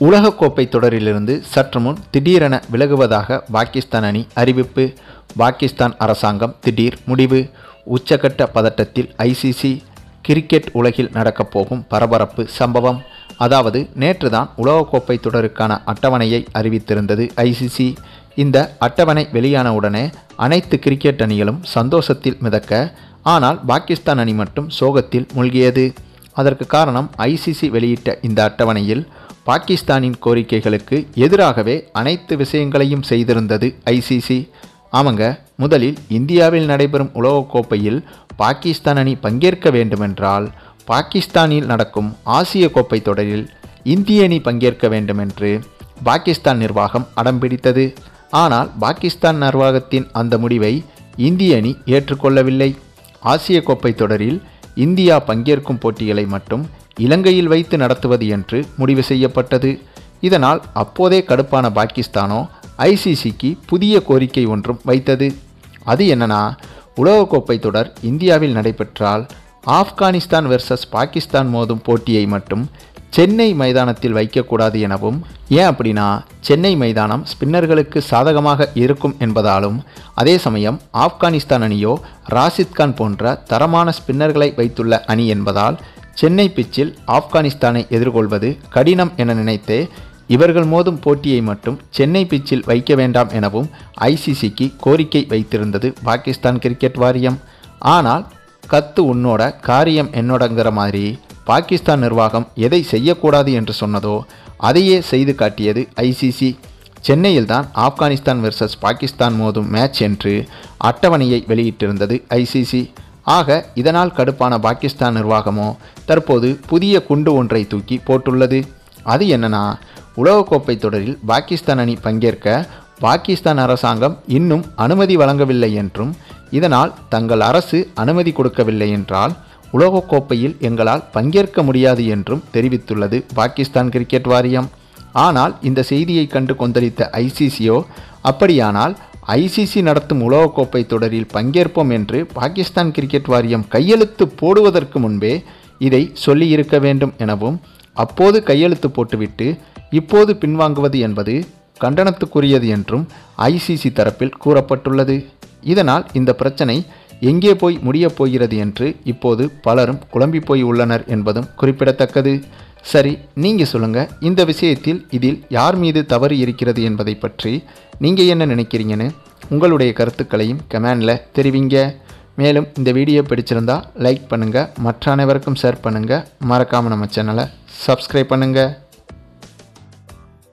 உலகக்கோப்பை தொடரிலிருந்து சற்று முன் திடீரென விலகுவதாக பாகிஸ்தான் அணி அறிவிப்பு பாகிஸ்தான் அரசாங்கம் திடீர் முடிவு உச்சகட்ட பதட்டத்தில் ஐசிசி கிரிக்கெட் உலகில் நடக்கப் போகும் பரபரப்பு சம்பவம் அதாவது நேற்றுதான் உலகக்கோப்பை தொடருக்கான அட்டவணையை அறிவித்திருந்தது ஐசிசி இந்த அட்டவணை வெளியானவுடனே அனைத்து கிரிக்கெட் அணிகளும் சந்தோஷத்தில் மிதக்க ஆனால் பாகிஸ்தான் அணி மட்டும் சோகத்தில் மூழ்கியது அதற்கு காரணம் ஐசிசி வெளியிட்ட இந்த அட்டவணையில் பாகிஸ்தானின் கோரிக்கைகளுக்கு எதிராகவே அனைத்து விஷயங்களையும் செய்திருந்தது ஐசிசி ஆமாங்க முதலில் இந்தியாவில் நடைபெறும் உலகக்கோப்பையில் பாகிஸ்தான் அணி பங்கேற்க வேண்டுமென்றால் பாகிஸ்தானில் நடக்கும் ஆசிய கோப்பை தொடரில் இந்திய அணி பங்கேற்க வேண்டுமென்று பாகிஸ்தான் நிர்வாகம் அடம்பிடித்தது ஆனால் பாகிஸ்தான் நிர்வாகத்தின் அந்த முடிவை இந்திய அணி ஏற்றுக்கொள்ளவில்லை ஆசிய கோப்பை தொடரில் இந்தியா பங்கேற்கும் போட்டிகளை மட்டும் இலங்கையில் வைத்து நடத்துவது என்று முடிவு செய்யப்பட்டது இதனால் அப்போதே கடுப்பான பாகிஸ்தானோ ஐசிசிக்கு புதிய கோரிக்கை ஒன்றும் வைத்தது அது என்னன்னா உலகக்கோப்பை தொடர் இந்தியாவில் நடைபெற்றால் ஆப்கானிஸ்தான் வெர்சஸ் பாகிஸ்தான் மோதும் போட்டியை மட்டும் சென்னை மைதானத்தில் வைக்கக்கூடாது எனவும் ஏன் அப்படின்னா சென்னை மைதானம் ஸ்பின்னர்களுக்கு சாதகமாக இருக்கும் என்பதாலும் அதே சமயம் ஆப்கானிஸ்தான் அணியோ ராசித் கான் போன்ற தரமான ஸ்பின்னர்களை வைத்துள்ள அணி என்பதால் சென்னை பிச்சில் ஆப்கானிஸ்தானை எதிர்கொள்வது கடினம் என நினைத்தே இவர்கள் மோதும் போட்டியை மட்டும் சென்னை பிச்சில் வைக்க வேண்டாம் எனவும் ஐசிசிக்கு கோரிக்கை வைத்திருந்தது பாகிஸ்தான் கிரிக்கெட் வாரியம் ஆனால் கத்து உன்னோட காரியம் என்னோடங்கிற மாதிரி பாகிஸ்தான் நிர்வாகம் எதை செய்யக்கூடாது என்று சொன்னதோ அதையே செய்து காட்டியது ஐசிசி சென்னையில்தான் ஆப்கானிஸ்தான் வெர்சஸ் பாகிஸ்தான் மோதும் மேட்ச் என்று அட்டவணையை வெளியிட்டிருந்தது ஐசிசி ஆக இதனால் கடுப்பான பாகிஸ்தான் நிர்வாகமோ தற்போது புதிய குண்டு ஒன்றை தூக்கி போட்டுள்ளது அது என்னன்னா உலகக்கோப்பை தொடரில் பாகிஸ்தான் அணி பங்கேற்க பாகிஸ்தான் அரசாங்கம் இன்னும் அனுமதி வழங்கவில்லை என்றும் இதனால் தங்கள் அரசு அனுமதி கொடுக்கவில்லை என்றால் உலகக்கோப்பையில் எங்களால் பங்கேற்க முடியாது என்றும் தெரிவித்துள்ளது பாகிஸ்தான் கிரிக்கெட் வாரியம் ஆனால் இந்த செய்தியை கண்டு கொந்தளித்த ஐசிசியோ அப்படியானால் ஐசிசி நடத்தும் உலகக்கோப்பை தொடரில் பங்கேற்போம் என்று பாகிஸ்தான் கிரிக்கெட் வாரியம் கையெழுத்து போடுவதற்கு முன்பே இதை சொல்லியிருக்க வேண்டும் எனவும் அப்போது கையெழுத்து போட்டுவிட்டு இப்போது பின்வாங்குவது என்பது கண்டனத்துக்குரியது என்றும் ஐசிசி தரப்பில் கூறப்பட்டுள்ளது இதனால் இந்த பிரச்சனை எங்கே போய் முடியப் போகிறது என்று இப்போது பலரும் குழம்பி போய் உள்ளனர் என்பதும் குறிப்பிடத்தக்கது சரி நீங்கள் சொல்லுங்கள் இந்த விஷயத்தில் இதில் யார் மீது தவறு இருக்கிறது என்பதை பற்றி நீங்கள் என்ன நினைக்கிறீங்கன்னு உங்களுடைய கருத்துக்களையும் கமெண்டில் தெரிவிங்க மேலும் இந்த வீடியோ பிடிச்சிருந்தா லைக் பண்ணுங்கள் மற்ற அனைவருக்கும் ஷேர் பண்ணுங்கள் மறக்காமல் நம்ம சேனலை சப்ஸ்கிரைப் பண்ணுங்கள்